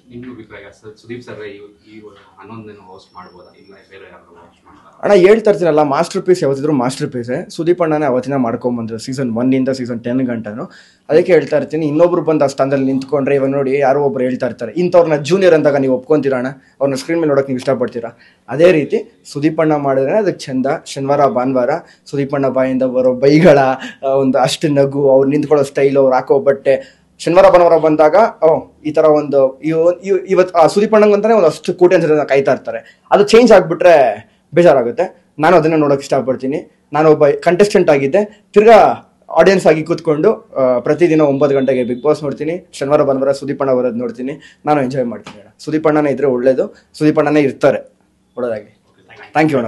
ನಿಮ್ಮ ಅಭಿಪ್ರಾಯ sir Sudeep sir ಈ ಈ ಹನ್ನೊಂದನ್ನು ಹೋಸ್ಟ್ ಮಾಡ್ಬೋದಾ ಇಲ್ಲ ಬೇರೆ ಯಾರು ಹೋಸ್ಟ್ ಮಾಡ್ತಾರಾ ಅಣ್ಣ ಹೇಳ್ತಾ ಇರ್ತೀನಲ್ಲ ಮಾಸ್ಟರ್ ಪೀಸ್ ಯಾವತ್ತಿದ್ರು ಮಾಸ್ಟರ್ ಪೀಸೇ ಸುದೀಪ್ ಅಣ್ಣನೇ ಅವತ್ತಿನ ಮಾಡ್ಕೊಂಬಂದ್ರು ಸೀಸನ್ ಒನ್ನಿಂದ ಸೀಸನ್ ಟೆನ್ ಗಂಟನು ಅದಕ್ಕೆ ಹೇಳ್ತಾ ಇರ್ತೀನಿ ಇನ್ನೊಬ್ರು ಬಂದು ಆ ಸ್ಥಾನದಲ್ಲಿ ನಿಂತ್ಕೊಂಡ್ರೆ ಇವಾಗ ನೋಡಿ ಯಾರೋ ಒಬ್ರು ಹೇಳ್ತಾ ಇರ್ತಾರೆ ಇಂಥವ್ರನ್ನ ಜೂನಿಯರ್ ಅಂದಾಗ ನೀವು ಒಪ್ಕೊಂತೀರಾ ಅಣ್ಣ ಅವ್ರನ್ನ ಸ್ಕ್ರೀನ್ ಮೇಲೆ ನೋಡೋಕೆ ನೀವು ಇಷ್ಟಪಡ್ತೀರಾ ಅದೇ ರೀತಿ ಸುದೀಪ್ ಅಣ್ಣ ಮಾಡಿದ್ರೆ ಅದಕ್ಕೆ ಚಂದ ಶನಿವಾರ ಭಾನುವಾರ ಸುದೀಪ್ ಅಣ್ಣ ಬಾಯಿಂದ ಬರೋ ಬೈಗಳ ಆ, ಒಂದು ಅಷ್ಟು ನಗು ಅವ್ರು ನಿಂತ್ಕೊಳ್ಳೋ ಸ್ಟೈಲ್ ಅವ್ರು ಹಾಕೋ ಬಟ್ಟೆ ಶನಿವಾರ ಭಾನುವಾರ ಬಂದಾಗ ಓ ಈ ತರ ಒಂದು ಇವತ್ತು ಆ ಸುದೀಪ್ ಅಣ್ಣಂಗ್ ಅಂತಾನೆ ಒಂದು ಅಷ್ಟು ಕೋಟಿ ಅಂತ ಕಾಯ್ತಾ ಇರ್ತಾರೆ ಅದು ಚೇಂಜ್ ಆಗ್ಬಿಟ್ರೆ ಬೇಜಾರಾಗುತ್ತೆ ನಾನು ಅದನ್ನ ನೋಡೋಕೆ ಇಷ್ಟಪಡ್ತೀನಿ ನಾನು ಒಬ್ಬ ಕಂಟೆಸ್ಟೆಂಟ್ ಆಗಿದ್ದೆ ತಿರ್ಗಾ ಆಡಿಯನ್ಸ್ ಆಗಿ ಕೂತ್ಕೊಂಡು ಆ, ಪ್ರತಿದಿನ ಒಂಬತ್ತು ಗಂಟೆಗೆ ಬಿಗ್ ಬಾಸ್ ನೋಡ್ತೀನಿ ಶನಿವಾರ ಭಾನುವಾರ ಸುದೀಪ್ ಅಣ್ಣ ಬರೋದು ನೋಡ್ತೀನಿ ನಾನು ಎಂಜಾಯ್ ಮಾಡ್ತೀನಿ ಅಣ್ಣ. ಸುದೀಪ್ ಅಣ್ಣನೇ ಇದ್ರೆ ಒಳ್ಳೇದು ಸುದೀಪ್ ಅಣ್ಣನೇ ಇರ್ತಾರೆ ಒಳ್ಳೆದಾಗಿ ಥ್ಯಾಂಕ್ ಯು ಅಣ್ಣ